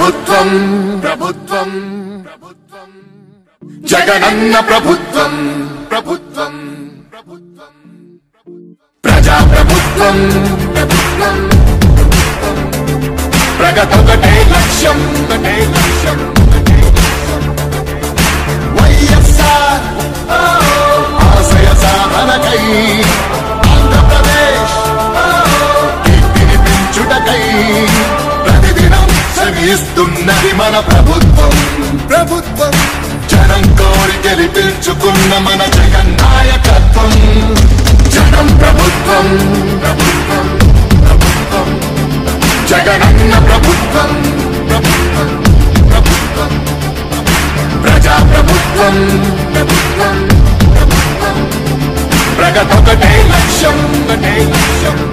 ప్రభుత్వం ప్రభుత్వం ప్రభుత్వం జగనన్న ప్రభుత్వం ప్రభుత్వం ప్రభుత్వం ప్రజా ప్రభుత్వం ప్రభుత్వం ప్రగతొకటే లక్ష్యం ఒకటే లక్ష్యం ఒకటే లక్ష్యం. వైఎస్ఆర్ ఓ, ఆశయ సాధనకై ఆంధ్రప్రదేశ్ ఓ, కీర్తిని పెంచుటకై ప్రతిదినం శ్రమిస్తున్నది మన ప్రభుత్వం ప్రభుత్వం జనం కోరి గెలిపించుకున్న మన జగన్ నాయకత్వం జనం ప్రభుత్వం ప్రభుత్వం ప్రభుత్వం జగనన్న ప్రభుత్వం ప్రభుత్వం ప్రభుత్వం ప్రజా ప్రభుత్వం ప్రభుత్వం ప్రభుత్వం ప్రగతొకటే లక్ష్యం ఒకటే లక్ష్యం